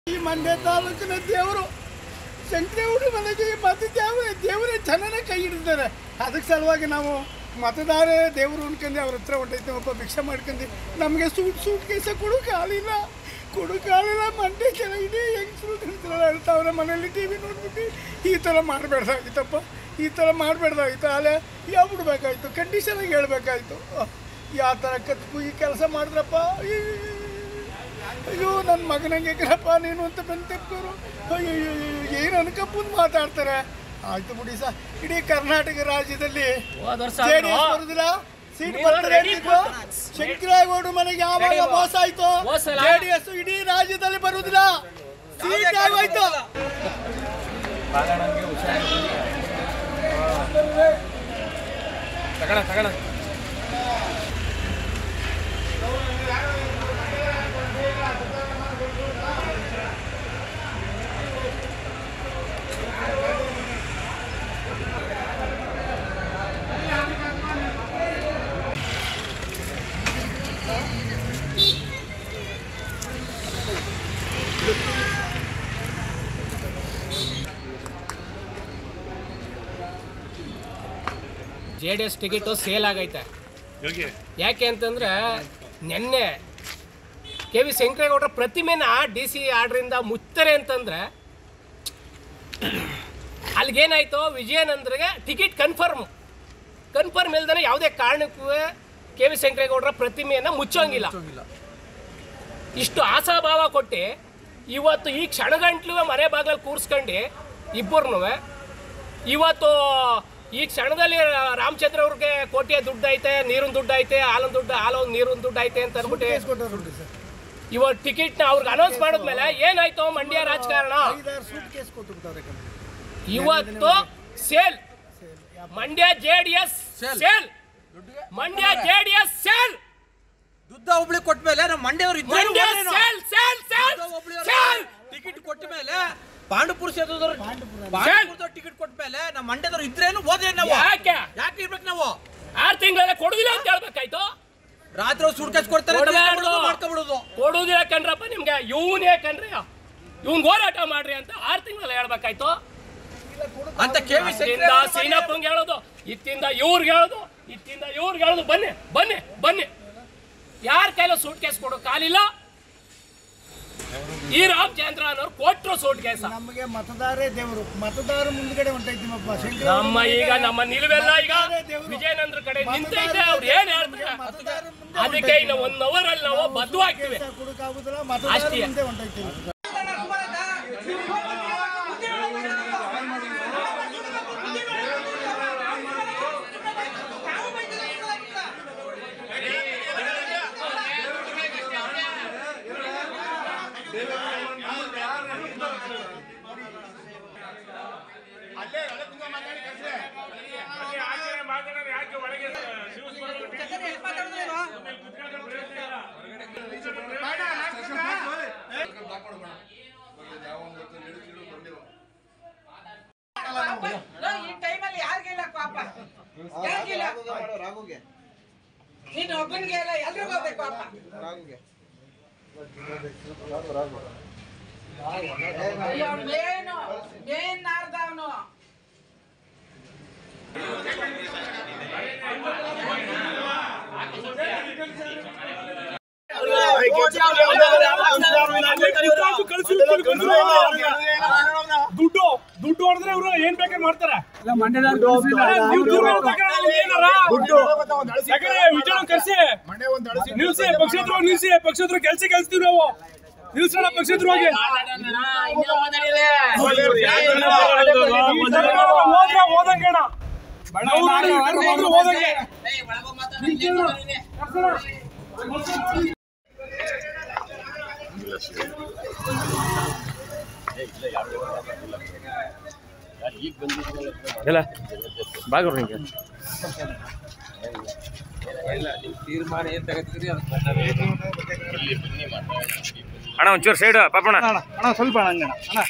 ಈ ಮಂಡ್ಯ ತಾಲೂಕಿನ ದೇವರು ಶಂಕರೇಗೌಡ ಮನೆಗೆ ಮತ ದೇವ ದೇವರೇ ಜನನೇ ಕೈ ಹಿಡಿತಾರೆ ಅದಕ್ಕೆ ಸಲುವಾಗಿ ನಾವು ಮತದಾರ ದೇವರು ಅನ್ಕೊಂಡು ಅವ್ರ ಹತ್ರ ಹೊಂಟೈತೆ ಒಬ್ಬ ಭಿಕ್ಷೆ ಮಾಡ್ಕೊಂಡು ನಮಗೆ ಸೂಟ್ ಸೂಟ್ ಕೇಸ ಕೊಡು ಕಾಲಿಲ್ಲ ಕೊಡು ಕಾಲಿಲ್ಲ ಮಂಡ್ಯ ಜನ ಇಡೀ ಹೆಂಗಸರು ತಿಂತಾರೆ ಹೇಳ್ತಾವ್ರೆ ಮನೇಲಿ ಟಿ ವಿ ನೋಡ್ಬಿಟ್ಟು ಈ ಥರ ಮಾಡಬೇಡ್ದಾಗಿತ್ತಪ್ಪ ಈ ಥರ ಮಾಡಬೇಡ್ದಾಗಿತ್ತು ಅಲ್ಲೇ ಯಾವ ಬಿಡ್ಬೇಕಾಯ್ತು ಕಂಡೀಷನಾಗಿ ಹೇಳ್ಬೇಕಾಯ್ತು ಯಾವ ಥರ ಕತ್ಕು ಈ ಕೆಲಸ ಮಾಡಿದ್ರಪ್ಪ ಈ ಅಯ್ಯೋ ನನ್ನ ಮಗನಂಗೆ ಗ್ರಪ್ಪ ನೀನು ಅಂತ ಬಂದು ತೆಪ್ಪರು ಅಯ್ಯೋ ಏನು ಅನ್ಕಪ್ಪಂದು ಮಾತಾಡ್ತಾರೆ ಆಯ್ತು ಬಿಡಿ ಸರ್ ಇಡೀ ಕರ್ನಾಟಕ ರಾಜ್ಯದಲ್ಲಿ ಹೋದ್ ವರ್ಷ ಜೆ ಡಿ ಆದ್ರೂ ಎಸ್ ಬರುದಿಲ್ಲ ಸೀಟ್ ನೀವು ಬರ್ತದೆ ready ಅಂತಿದ್ರು. ಶಂಕರಗೌಡ ಮನೆಗೆ ಯಾವಾಗ ready ಬಾ. ಮೋಸ ಆಯ್ತು ಹೋದ್ ಸಲ- ಜೆ ಡಿ ಎಸ್ ಇಡೀ ರಾಜ್ಯದಲ್ಲಿ ಬರುದಿಲ್ಲ ಸೀಟ್ ಆಗೋಯ್ತು ತಗೋಣ ತಗೋಣ J D S ticket sale ಆಗೈತೆ ಯಾಕೆ ಅಂತಂದ್ರೆ ನಿನ್ನೆ ಕೆ ವಿ ಶಂಕರೇಗೌಡರ ಪ್ರತಿಮೆನ ಡಿ ಸಿ ಆರ್ಡ್ರಿಂದ ಮುಚ್ತಾರೆ ಅಂತಂದ್ರೆ ಅಲ್ಲಿಗೇನಾಯ್ತು ವಿಜಯನಂದ್ರಿಗೆ ಟಿಕೆಟ್ ಕನ್ಫರ್ಮ್ ಕನ್ಫರ್ಮ್ ಇಲ್ದೇ ಯಾವುದೇ ಕಾರಣಕ್ಕೂ ಕೆ ವಿ ಶಂಕರೇಗೌಡರ ಪ್ರತಿಮೆಯನ್ನು ಮುಚ್ಚೋಂಗಿಲ್ಲ ಇಷ್ಟು ಆಶಾಭಾವ ಕೊಟ್ಟು ಇವತ್ತು ಈ ಕ್ಷಣಗಂಟ್ಲು ಮನೆ ಬಾಗಿಲಲ್ಲಿ ಕೂರಿಸ್ಕೊಂಡು ಇಬ್ಬರನ್ನೂ ಇವತ್ತು ಈ ಕ್ಷಣದಲ್ಲಿ ರಾಮಚಂದ್ರ ಅವ್ರಿಗೆ ಕೋಟಿಯ ದುಡ್ಡು ಐತೆ ನೀರಿನ ದುಡ್ಡು ಐತೆ ಹಾಲಿನ ದುಡ್ಡು ಹಾಲು ನೀರಿನ ದುಡ್ಡು ಐತೆ ಅಂತ ಅಂದ್ಬಿಟ್ಟು ಇವತ್ತು ಟಿಕೆಟ್ನ ಅವ್ರಿಗೆ ಅನೌನ್ಸ್ ಮಾಡಿದ್ಮೇಲೆ ಏನಾಯ್ತು ಮಂಡ್ಯ ರಾಜಕಾರಣ ಐದಾರು ಸೂಟ್ ಕೇಸ್ ಕೊಟ್ಟು ಬಿಟ್ಟವ್ರೆ ಕಣೆ. ಇವತ್ತು sale Mandya J D S sale Mandya J D S sale ದುಡ್ಡ ಒಬ್ಳಿ ಕೊಟ್ಟ ಮೇಲೆ ನಮ್ಮ ಮಂಡ್ಯವ್ರು Mandya sale sale sale sale ticket ಕೊಟ್ಟ ಮೇಲೆ ಪಾಂಡುಪುರ ಕ್ಷೇತ್ರದವ್ರು ಪಾಂಡುಪುರದವ್ರು ಟಿಕೆಟ್ ಕೊಟ್ಟ ಮೇಲೆ ನಮ್ಮ ಮಂಡ್ಯದವ್ರು ಇದ್ರೇನು ಹೋದ್ರೆ ನಾವು ಯಾಕೆ ಯಾಕೆ ಇರ್ಬೇಕು ನಾವು ಆರು ತಿಂಗಳ ಕೊಡುದಿಲ್ಲ ಅಂತ ಹೇಳ್ಬೇಕಾಯ್ತು ರಾತ್ರಿ ಸುಡ್ಕಾಸ್ ಕೊಡ್ತಾರೆ ಕೊಡ್ಬಾರ್ದು. ಮಾಡ್ಕೊಬಿಡೋದು ಕೊಡುದಿಲ್ಲ ಕಣ್ರಪ್ಪ ನಿಮ್ಗೆ ಇವನೇ ಕಣ್ರಿ ಇವ್ನ್ ಹೋರಾಟ ಮಾಡ್ರಿ ಅಂತ ಆರು ತಿಂಗಳಲ್ಲಿ ಹೇಳ್ಬೇಕಾಯ್ತು ಅಂತ ಕೇಳಿ ಇತ್ತಿಂದ ಸೀನಪ್ಪಂಗೆ ಹೇಳೋದು ಇತ್ತಿಂದ ಇವ್ರಿಗೆ ಹೇಳೋದು ಇತ್ತಿಂದ ಇವ್ರಿಗೆ ಹೇಳೋದು ಬನ್ನಿ ಬನ್ನಿ ಬನ್ನಿ ಯಾರ ಕೈಲ ಸೂಟ್ ಕೇಸ್ ಕೊಡೋ ಕಾಲಿಲ್ಲ ಈ ರಾಮಚಂದ್ರ ಅನ್ನೋರು ಕೊಟ್ರು ಸೂಟ್ ಕೇಸ ನಮಗೆ ಮತದಾರೇ ದೇವರು ಮತದಾರ ಮುಂದ್ಗಡೆ ಹೊಂಟೈತಿಮಪ್ಪ ಶಂಕರ ನಮ್ಮ ಈಗ ನಮ್ಮ ನಿಲುವೆಲ್ಲ ಈಗ ವಿಜಯನಂದ್ರ ಕಡೆ ನಿಂತೈತೆ ಅವ್ರು ಏನ್ ಹೇಳ್ತಾರೆ ಮತದಾರ ಮುಂದೆ ಅದಕ್ಕೆ ಇನ್ನು ಒನ್ ಅವರ್ ಅಲ್ಲಿ ನಾವು ಬದ್ಧವಾಗ್ತೀವಿ ಕೊಡಕ್ಕಾಗುದಿಲ್ಲ ಮತದಾರ ಅಷ್ಟೇ. ಮುಂದೆ ಹೊಂಟೈತಿ ಈ ಟೈಮಲ್ಲಿ ಯಾರಿಗಿಲ್ಲ ಪಾಪ ಯಾರಿಗಿಲ್ಲ ನೀನು ಒಬ್ಬನಿಗೆ ಇಲ್ಲ ಎಲ್ರಿಗೂ ಹೋಗ್ಬೇಕು ಪಾಪ ಅಯ್ಯೋ ಮೇನು ಮೇನ್ ನಾರ್ದ ಅವನು ದುಡ್ಡು ದುಡ್ಡು ಹೊಡೆದ್ರೆ ಇವರು ಏನ್ ಬೇಕಾದ್ರೆ ಮಾಡ್ತಾರೆ ನೀವು ದುಡ್ಡು ತಗೊಳಲ್ಲ, ಏನಾರ? ಯಾಕಂದ್ರೆ ವಿಜಯನ ಕರ್ಸಿ ನಿಲ್ಸಿ ಪಕ್ಷೇತರ ನಿಲ್ಸಿ ಪಕ್ಷೇತರ ಕೆಲ್ಸ ಕೆಲ್ಸ್ತೀವಿ ನಾವು ನಿಲ್ಸೋಣ ಪಕ್ಷೇತರ ಹೋಗಿ ಹೋದ್ರೆ ಹೋದಂಗೇಣ ಹೋದ್ರೆ ಹೋದಂಗೆ ಇಲ್ಲ ಬಾಗ್ರು ನಿಂಗೆ ಅಣ್ಣ ಒಂಚೂರು ಸೈಡ್ ಪಾಪಣ್ಣ ಅಣ್ಣ ಸ್ವಲ್ಪ ಅಣ್ಣ ಅಣ್ಣ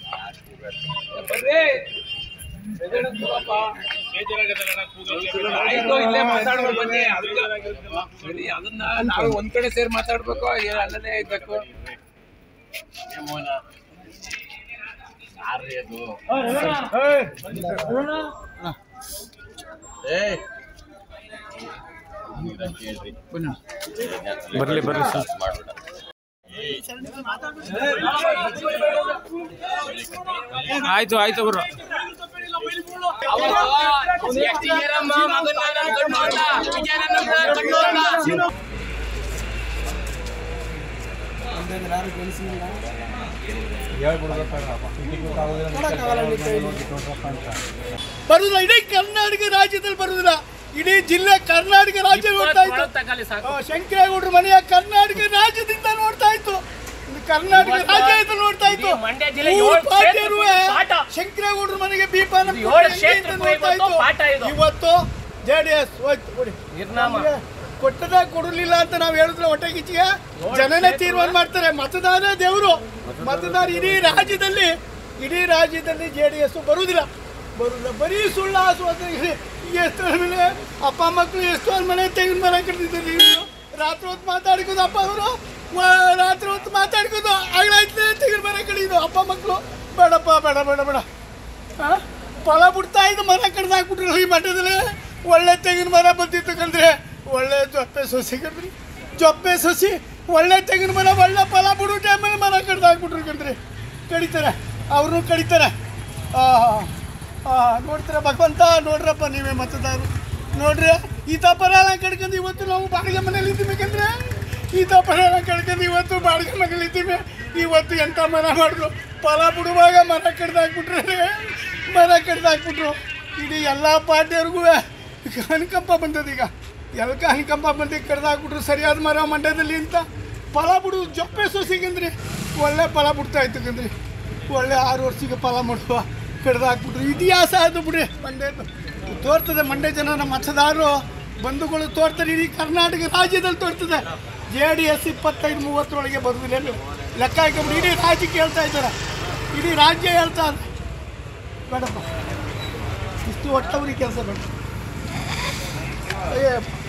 ಆಯ್ತು ಇಲ್ಲೇ ಮಾತಾಡೋಣ ಬನ್ನಿ ಅದನ್ನ ನಾವು ಒಂದ್ ಕಡೆ ಸೇರಿ ಮಾತಾಡ್ಬೇಕು ಅಲ್ಲೇ ಇರ್ಬೇಕು ಬರ್ಲಿ ಬರ್ಲಿ ಸರ್ ಆಯ್ತು ಆಯ್ತು ಗುರು ಬರುದಿಲ್ಲ ಇಡೀ ಕರ್ನಾಟಕ ರಾಜ್ಯದಲ್ಲಿ ಬರುದಿಲ್ಲ ಇಡೀ ಜಿಲ್ಲೆ ಕರ್ನಾಟಕ ರಾಜ್ಯ ನೋಡ್ತಾ ಇತ್ತು ತಗೊಳ್ಳಿ ಸಾಕು ಆ, ಶಂಕರೇಗೌಡರ ಮನೆಯ ಕರ್ನಾಟಕ ರಾಜ್ಯದಿಂದ ನೋಡ್ತಾ ಇತ್ತು ಇದು ಕರ್ನಾಟಕ ರಾಜ್ಯ ನೋಡ್ತಾ ಇತ್ತು ಇಡೀ ಮಂಡ್ಯ ಜಿಲ್ಲೆ ಮೂರು ಏಳು ಪಾರ್ಟಿಯರು ಕ್ಷೇತ್ರಕ್ಕೆ ಪಾಠ. ಶಂಕರೇಗೌಡರ ಮನೆಗೆ ಬೀಪಾನ ಇದು ಕೊಟ್ಟು ಏಳು ಹೆಂಗೆ ಕ್ಷೇತ್ರಕ್ಕೆ ಅಂತ ನೋಡ್ತಾ ಇವತ್ತು ಇತ್ತು. ಪಾಠ ಇದು. ಇವತ್ತು ಜೆ ಡಿ ಎಸ್ ಹೋಯ್ತು ಕೊಡಿ ನಿರ್ನಾಮ ನಮ್ಗೆ ಕೊಟ್ಟದ ಕೊಡಲಿಲ್ಲ ಅಂತ ನಾವು ಹೇಳಿದ್ರೆ ಹೊಟ್ಟೆ ಕಿಚ್ಚಿಗೆ ಜನನೇ ತೀರ್ಮಾನ ಮಾಡ್ತಾರೆ ಮತದಾರ ದೇವರು ಮತದಾರ ಇಡೀ ರಾಜ್ಯದಲ್ಲಿ ಇಡೀ ರಾಜ್ಯದಲ್ಲಿ ಜೆ ಡಿ ಎಸ್ ಬರುವುದಿಲ್ಲ ಬರುವುದಿಲ್ಲ ಬರೀ ಸುಳ್ಳು ಆಸುವಂತ ಎಷ್ಟು ಮನೆ ಅಪ್ಪ ಮಕ್ಕಳು ಎಷ್ಟು ಮನೆ ತೆಗಿನ ಮರ ಕಟ್ಟಿದ್ದಾರೆ ನೀವು ರಾತ್ರಿ ಹೊತ್ತು ಮಾತಾಡ್ಕೋದು ಅಪ್ಪ ಅವರು ರಾತ್ರಿ ಹೊತ್ತು ಮಾತಾಡ್ಕೋದು ಆಗ್ಲಾಯ್ತದೆ ತೆಗಿನ ಮರ ಕಡಿಯೋದು ಅಪ್ಪ ಮಕ್ಕಳು ಬೇಡಪ್ಪ ಬೇಡ ಬೇಡ ಬೇಡ ಆ? ಫಲ ಬಿಡ್ತಾ ಇದ್ದು ಮರ ಕಡ್ದು ಹಾಕ್ಬಿಟ್ರು ಈ ಮಠದಲ್ಲಿ ಒಳ್ಳೆ ತೆಂಗಿನ ಮರ ಬಂದಿತ್ತು ಕಂದ್ರೆ ಒಳ್ಳೆ ಜೊಪ್ಪೆ ಸೊಸಿ ಕಂದ್ರಿ ಜೊಪ್ಪೆ ಸೊಸಿ ಒಳ್ಳೆ ತೆಂಗಿನ ಮರ ಒಳ್ಳೆ ಫಲ ಬಿಡು ಟೈಮಲ್ಲಿ ಮರ ಕಡ್ದು ಹಾಕ್ಬಿಟ್ರು ಕಂದ್ರಿ ಕಡಿತಾರೆ ಅವ್ರನ್ನೂ ಕಡಿತಾರೆ ಆ, ಆ, ನೋಡ್ತೀರ ಭಗವಂತ ನೋಡ್ರಪ್ಪ ನೀವೇ ಮತದಾರರು ನೋಡ್ರಿ ಈತ ಪರಾಲ ಕಡ್ಕೊಂಡು ಇವತ್ತು ನಾವು ಬಾಡಿಗೆ ಮನೇಲಿ ಇದ್ದೀಬೇಕಂದ್ರೆ ಈತ ಪರಾಲ ಕಡ್ಕೊಂಡು ಇವತ್ತು ಬಾಡಿಗೆ ಮನೇಲಿ ಇದ್ದೀವಿ ಇವತ್ತು ಎಂಥ ಮರ ಮಾಡಿದ್ರು ಫಲ ಬಿಡುವಾಗ ಮರ ಕಡ್ದು ಹಾಕ್ಬಿಟ್ರೆ ಮರ ಕಡ್ದು ಹಾಕ್ಬಿಟ್ರು ಇಡೀ ಎಲ್ಲ ಪಾರ್ಟಿಯವ್ರಿಗೂ ಅನುಕಂಪ ಬಂದದ ಈಗ ಎಲ್ಕ ಅನುಕಂಪ ಬಂದು ಕಡ್ದು ಹಾಕ್ಬಿಟ್ರು ಸರಿಯಾದ ಮರ ಮಂಡ್ಯದಲ್ಲಿ ಅಂತ ಫಲ ಬಿಡು ಜೊಪ್ಪೆ ಸೊಸಿಗಂದ್ರಿ ಒಳ್ಳೆ ಫಲ ಬಿಡ್ತಾ ಇತ್ತು ಕಂದ್ರಿ ಒಳ್ಳೆ ಆರು ವರ್ಷಕ್ಕೆ ಫಲ ಮಾಡುವ ಕಡ್ದು ಹಾಕ್ಬಿಟ್ರು ಇತಿಹಾಸ ಅದು ಬಿಡ್ರಿ ಮಂಡ್ಯದ್ದು ತೋರ್ತದೆ ಮಂಡ್ಯ ಜನರ ಮತದಾರರು ಬಂಧುಗಳು ತೋರ್ತಾರೆ ಇಡೀ ಕರ್ನಾಟಕ ರಾಜ್ಯದಲ್ಲಿ ತೋರ್ತದೆ ಜೆ ಡಿ ಎಸ್ ಇಪ್ಪತ್ತೈದು ಮೂವತ್ತರೊಳಗೆ ಬರುವುದಿಲ್ಲ ಎಲ್ಲೂ. ಲೆಕ್ಕ ಹಾಕಿಬಿಟ್ಟು ಇಡೀ ರಾಜ್ಯಕ್ಕೆ ಹೇಳ್ತಾ ಇದ್ದಾರೆ ಇಡೀ ರಾಜ್ಯ ಹೇಳ್ತಾ ಇದೆ ಬೇಡಪ್ಪ ಇಷ್ಟು ಒಟ್ಟವರಿಗೆ ಕೆಲಸ ಬೇಡ ಏ